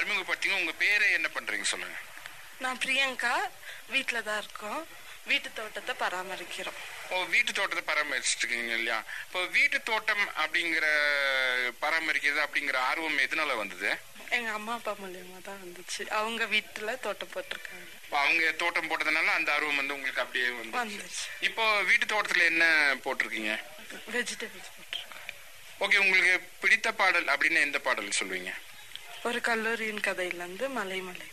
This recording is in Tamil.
அறிமுகப்படுத்திங்க உங்க பேரை என்ன பண்றீங்க சொல்லுங்க நான் பிரியங்கா வீட்டில் தான் இருக்கோம் வீட்டு தோட்டத்தை பராமரிக்கிறோம் ஓ வீட்டு தோட்டத்தை பராமரிச்சுட்டு இருக்கீங்க இல்லையா இப்போ வீட்டு தோட்டம் அப்படிங்கிற பராமரிக்கிறது அப்படிங்கிற ஆர்வம் எதனால வந்தது எங்க அம்மா அப்பா மூலியமா தான் வந்துச்சு அவங்க வீட்டுல தோட்டம் போட்டிருக்காங்க இப்போ அவங்க தோட்டம் போட்டதுனால அந்த ஆர்வம் வந்து உங்களுக்கு அப்படியே வந்து வந்துச்சு இப்போ வீட்டு தோட்டத்துல என்ன போட்டிருக்கீங்க வெஜிடபிள்ஸ் போட்டிருக்கோம் ஓகே உங்களுக்கு பிடித்த பாடல் அப்படின்னு எந்த பாடல் சொல்லுவீங்க ஒரு கல்லூரியின் கதையிலேருந்து மலை மலை